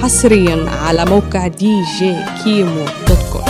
حصريا على موقع دي جي كيمو دوت كوم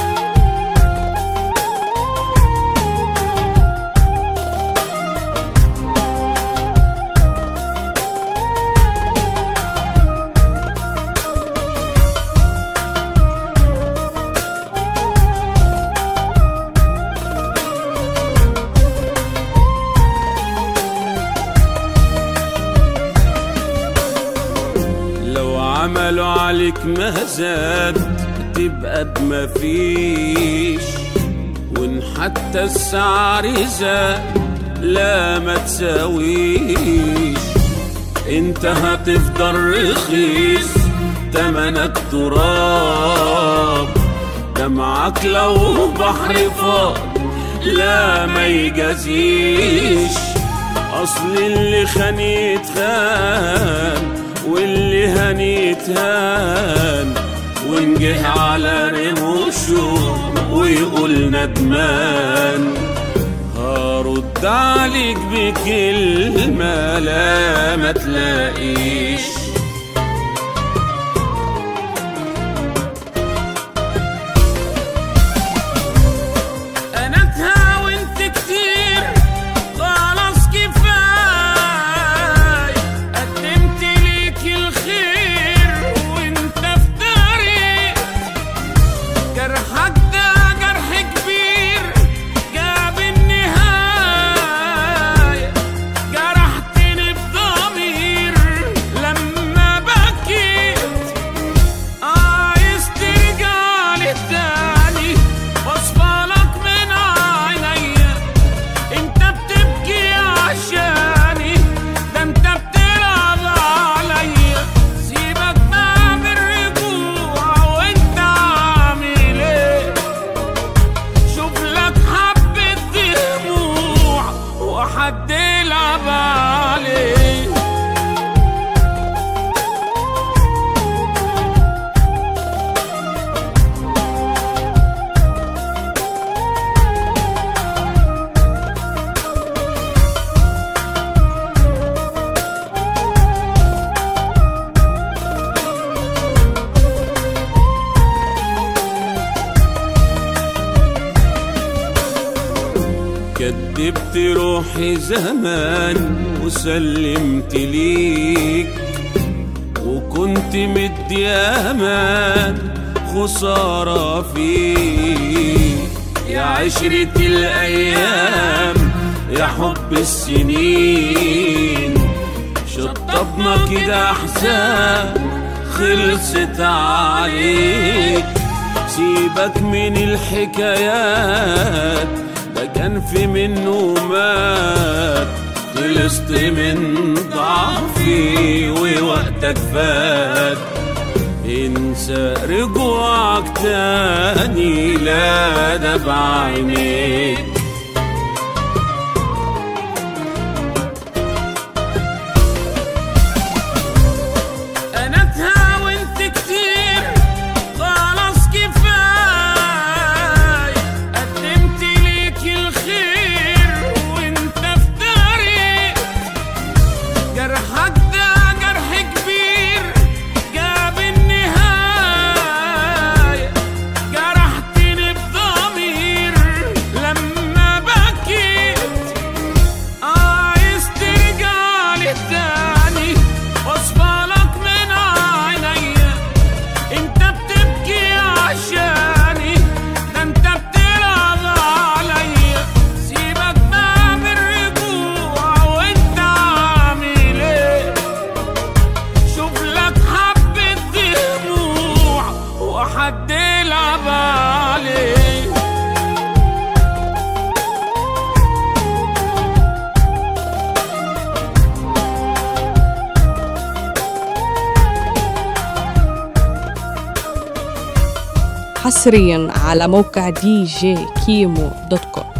لو عملوا عليك مهزات تبقى بما فيش وان حتى السعر زاد لا ما تساويش انت هتفضل رخيص تمنك تراب دمعك لو بحر فاض لا ما يجازيش اصل اللي خانيت خان واللي هنيت هان ونجه على رموشه ويقول ندمان هرد عليك بكلمة لا ما تلاقيش انا اتهاونت كتير خلاص كفايه قدمت ليك الخير وانت في طريق جرحك ده جرح كبير جاب النهايه جرحتني بضمير لما بكيت عايز ترجعلي تاني واصفالك من عينيا انت بتبكي عشاني ده انت بتلعب عليا سيبك بقى من الرجوع وانت عامل ايه شوف لك حبة دموع وحد يلعب عليه كدبت روحي زمان وسلمت ليك وكنت مدي امان خسارة فيك يا عشرة الأيام يا حب السنين شطبنا كده أحزان خلصت عليك سيبك من الحكايات ده كان في منه مات خلصت من ضعفي ووقتك فات انسى رجوعك تاني لا ده بعينيك انا اتهاونت كتير خلاص كفايه قدمت ليك الخير وانت في طريق جرحك ده جرح كبير جاب النهايه جرحتني بضمير لما بكيت عايز ترجعلي تاني واصفالك من عينيا انت بتبكي عشاني ده انت بتلعب عليا سيبك بقى من الرجوع وانت عامل ايه شوف لك حبة دموع وحد يلعب عليه حصريا على موقع دي جي كيمو دوت كوم